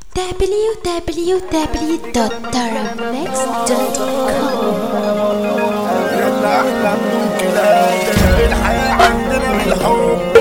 www.taranext.com يلا احلى من كده الحياة عندنا بالحب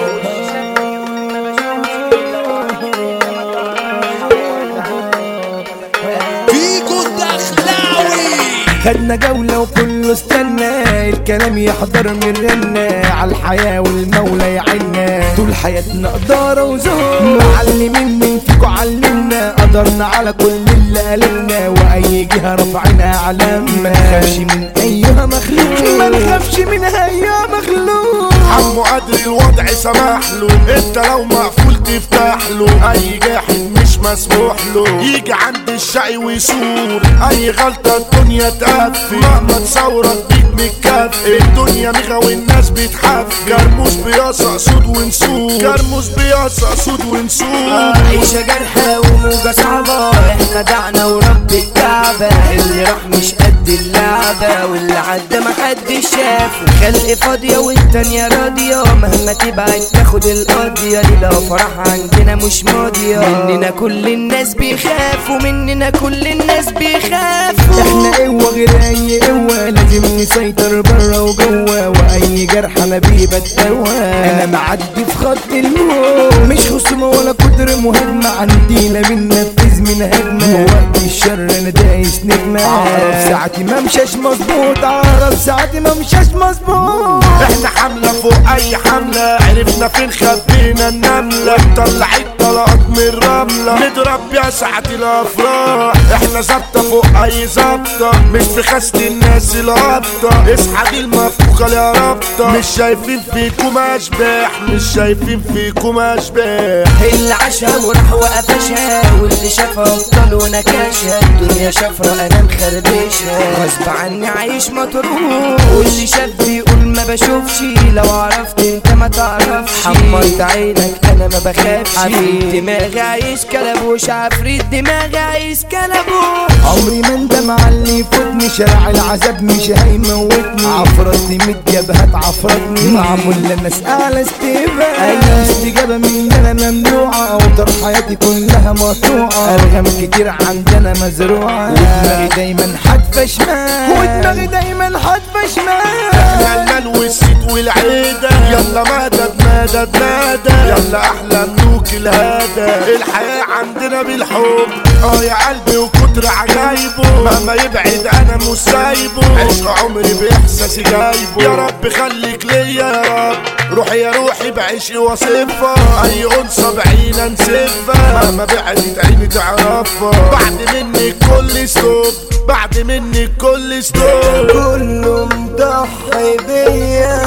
فيكو الدخلاوي خدنا جولة وكله استنى الكلام يحضر مننا على الحياة والمولى يعينا طول حياتنا قدارة وزهور معلمين من فيكو علمنا قدرنا على كل اللي قالنا وأي جهة رفعنا علم ما نخافش من أيها مخلوق ما نخافش من أيها مخلوق عمو قدر الوضع سمح له انت لو مقفول تفتح له اي جاحد مش مسموح له يجي عند الشقي ويسور اي غلطة الدنيا تقفل مهما تصورك بيك متكفي الدنيا مغا والناس بتحفي كرموس بيصع سود ونسور كرموس بيصع سود ونسور عيشة جرحى وموجة صعبة احنا دعنا ورب الكعبة اللي راح مش قد اللعبة واللي عدى ما حدش شافه خلق فاضية والتانية راضية مهما تبعد تاخد القضية ليلة فرح عندنا مش ماضية مننا كل الناس بيخافوا مننا كل الناس بيخافوا احنا قوة غير اي قوة لازم نسيطر برا وجوا واي جرح انا بيه بتقوى انا معدي في خط الموت مش خصومة ولا قدر مهمة عندي لا بننفذ من هجمة وقت الشر انا دايس نجمة اعرف ساعتي ما مشاش مظبوط اعرف ساعتي ما مشاش مظبوط احنا حملة فوق اي حملة عرفنا فين خبينا النملة طلعت طلقات من الرملة نضرب بيها ساعة الافراح احنا ظابطة فوق اي ظابطة مش في خسة الناس الهابطة اصحى دي المفكوكة يا رابطة مش شايفين فيكم اشباح مش شايفين فيكم اشباح اللي عاشها وراح وقفشها واللي شافها ابطال ونكشها الدنيا شفرة انا مخربشها غصب عني عايش مطروح واللي شاف بيقول ما بشوفش لو عرفت انت ما تعرفش حمرت عينك انا ما بخافش عفريت دماغي عايش كلبوش عفريت دماغي عايش كلبوش عمري ما اندم على اللي يفوتني شارع العذاب مش هيموتني عفرتني متجابهات عفرتني معمول للناس اعلى استجابة اي استجابة من انا ممنوعة اوتر حياتي كلها مقطوعة ارغام كتير عندنا مزروعة ودماغي دايما حادفة شمال ودماغي دايما حادفة شمال احنا المال والسيد والعيدة يلا مدد مدد مدد يلا احلى ملوك الهدى الحياة عندنا بالحب اه يا قلبي وكتر عجايبه مهما يبعد انا مش سايبه عشق عمري باحساسي جايبه يا رب خليك ليا يا رب روحي يا روحي بعيشي وصفها اي انثى بعينا نسفها مهما بعدت عيني تعرفها بعد منك كل ستوب بعد منك كل ستوب كله مضحي بيا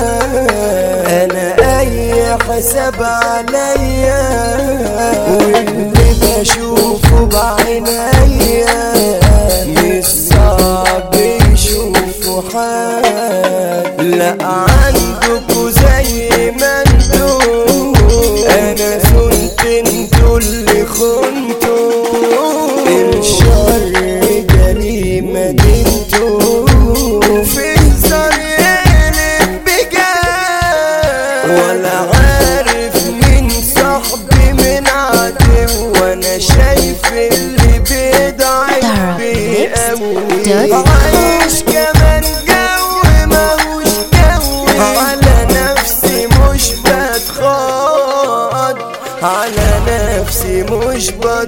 انا اي حساب عليا واللي بشوفه بعينيا مش صعب يشوفوا حد لا عندكوا زي ما انتوا انا كنت انتوا اللي خنتوا الشر جريمة انتوا في زريانك بجد ولا عارف مين صاحبي من عدو وانا شايف اللي بيدعي بيقوي عايش كمان جو ماهوش جو على نفسي مش بتخاض على نفسي مش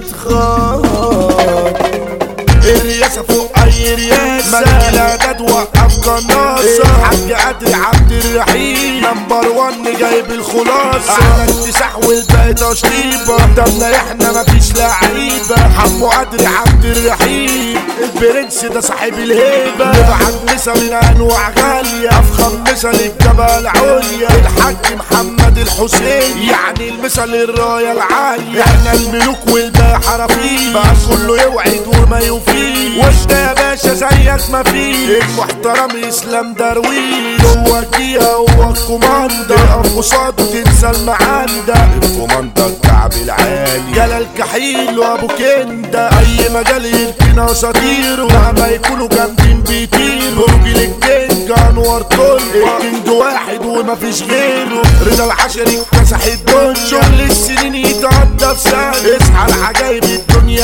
بتخاض الرياسة فوق أي رياسة ملك الإعداد وقف قناصة حاج قدري عبد الرحيم نمبر ون جايب الخلاصة على اكتساح والباقي تشطيبة قدامنا احنا مفيش لعيبة حمو قدري عبد الرحيم البرنس ده صاحب الهيبة نبعت مسا من أنواع غالية أفخم مسا للجبل العليا الحاج محمد الحسين يعني المثل الراية العالية احنا الملوك والباقي حرفيين بقى كله يوعد وما يوفيش وانت يا باشا زيك ما فيش المحترم اسلام درويش هو كيا هو الكوماندا اقف قصاده تنسى المعانده الكوماندا الكعب العالي جلال كحيل وابو كندا اي مجال يركن اساطيره مهما يكونوا جامدين بيطيروا راجل الكينج انور كل الكينج واحد ومفيش غيره رضا العشري اكتسح الدنيا شغل السنين يتعدى في سنة اصحى العجايب الدنيا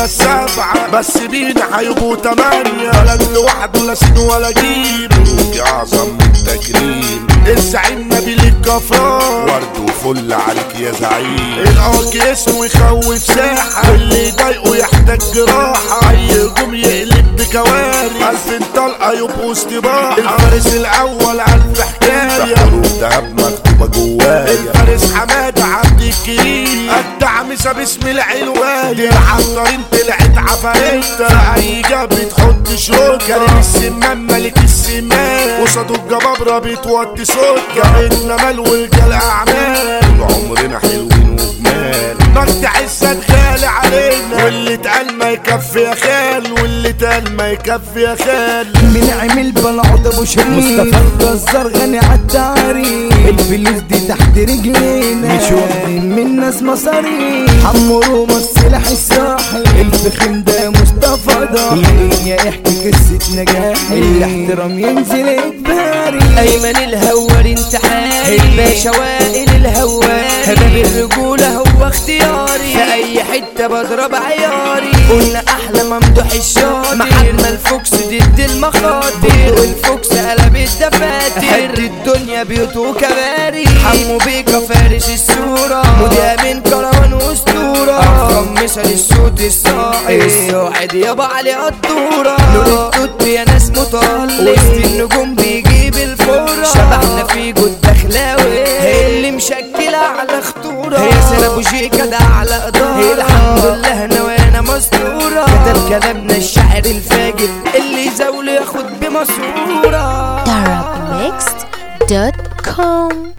الدنيا السبعة بس بينا هيبقوا تمانية بلد لوحده لا سين ولا جيم ملوك اعظم من التكريم الزعيم نبيل الكفار ورد وفل عليك يا زعيم الارك اسمه يخوف ساحة واللي يضايقه يحتاج جراحة اي هجوم يقلب بكوارث الف طلقة يبقوا استباحة الفارس الاول الف حكاية حروف دهب مكتوبة جوايا الفارس حمادة عبد الكريم الدعمسة باسم العلواية العطارين طلعت عفاريتة اي جاب تحط شوكة كريم السمان ملك السمان قصاده الجبابرة بتوطي صوتها جابتنا مال والجال اعمال طول عمرنا حلوين وجمال مجد عزت غالي علينا واللي اتقال ما يكفي يا خال واللي اتقال ما يكفي يا خال من عمل بلعوض ابو شريف مصطفى الجزار غني عالتعريف الفلوس دي تحت رجلينا مش واخدين من ناس مصاريف حمروا السلاح الصاحي الفخم ده مصطفى ده الدنيا يحكي قصة نجاح الاحترام ينزل اجباري ايمن الهوار انت حالي الباشا وائل الهواري باب الرجولة هو اختياري في اي حتة بضرب عياري قلنا احلى ممدوح الشاطر محمد الفوكس ضد المخاطر والفوكس قلب الدفاتر حد الدنيا بيوت وكباري حمو بيكا فارس الصورة مذيع من كروان واسطورة افخم مثل الصوت الصاعي السعد يابا علي قدورة نور التوت يا ناس مطلق وسط النجوم بيجيب الفورة شبحنا في جود دخلاوي اللي مشكلة على خطورة هي سنة ابو شيكا ده على قدارة الحمد لله انا وانا مستورة كتب كلامنا الشاعر الفاجر اللي يزاول ياخد بماسورة Darabmixed.com